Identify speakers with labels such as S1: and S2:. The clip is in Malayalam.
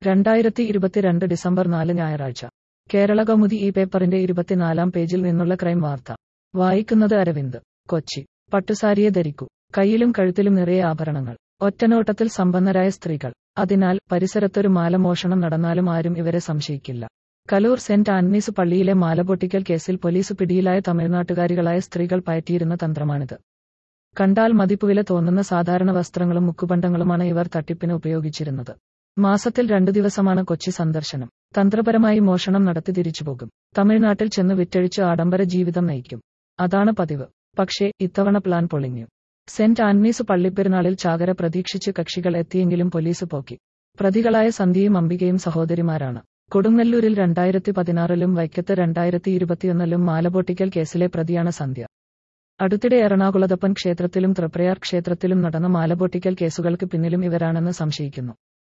S1: രണ്ടായിരത്തി ഇരുപത്തിരണ്ട് ഡിസംബർ നാല് ഞായറാഴ്ച കേരള കൗമുദി ഈ പേപ്പറിന്റെ ഇരുപത്തിനാലാം പേജിൽ നിന്നുള്ള ക്രൈം വാർത്ത വായിക്കുന്നത് അരവിന്ദ് കൊച്ചി പട്ടുസാരിയെ ധരിക്കൂ കയ്യിലും കഴുത്തിലും നിറയെ ആഭരണങ്ങൾ ഒറ്റനോട്ടത്തിൽ സമ്പന്നരായ സ്ത്രീകൾ അതിനാൽ പരിസരത്തൊരു മാല മോഷണം നടന്നാലും ആരും ഇവരെ സംശയിക്കില്ല കലൂർ സെന്റ് ആൻമീസ് പള്ളിയിലെ മാല പൊട്ടിക്കൽ കേസിൽ പോലീസ് പിടിയിലായ തമിഴ്നാട്ടുകാരികളായ സ്ത്രീകൾ പയറ്റിയിരുന്ന തന്ത്രമാണിത് കണ്ടാൽ മതിപ്പുവില തോന്നുന്ന സാധാരണ വസ്ത്രങ്ങളും മുക്കുബന്ധങ്ങളുമാണ് ഇവർ തട്ടിപ്പിന് ഉപയോഗിച്ചിരുന്നത് മാസത്തിൽ രണ്ടു ദിവസമാണ് കൊച്ചി സന്ദർശനം തന്ത്രപരമായി മോഷണം നടത്തി തിരിച്ചുപോകും തമിഴ്നാട്ടിൽ ചെന്ന് വിറ്റഴിച്ച് ആഡംബര ജീവിതം നയിക്കും അതാണ് പതിവ് പക്ഷേ ഇത്തവണ പ്ലാൻ പൊളിഞ്ഞു സെന്റ് ആൻമീസ് പള്ളിപ്പെരുന്നാളിൽ ചാകര പ്രതീക്ഷിച്ച് കക്ഷികൾ എത്തിയെങ്കിലും പോലീസ് പോക്കി പ്രതികളായ സന്ധ്യയും അംബികയും സഹോദരിമാരാണ് കൊടുങ്ങല്ലൂരിൽ രണ്ടായിരത്തി പതിനാറിലും വൈക്കത്ത് രണ്ടായിരത്തി ഇരുപത്തിയൊന്നിലും മാലപൊട്ടിക്കൽ കേസിലെ പ്രതിയാണ് സന്ധ്യ അടുത്തിടെ എറണാകുളത്തപ്പൻ ക്ഷേത്രത്തിലും തൃപ്രയാർ ക്ഷേത്രത്തിലും നടന്ന മാലപൊട്ടിക്കൽ കേസുകൾക്ക് പിന്നിലും ഇവരാണെന്ന് സംശയിക്കുന്നു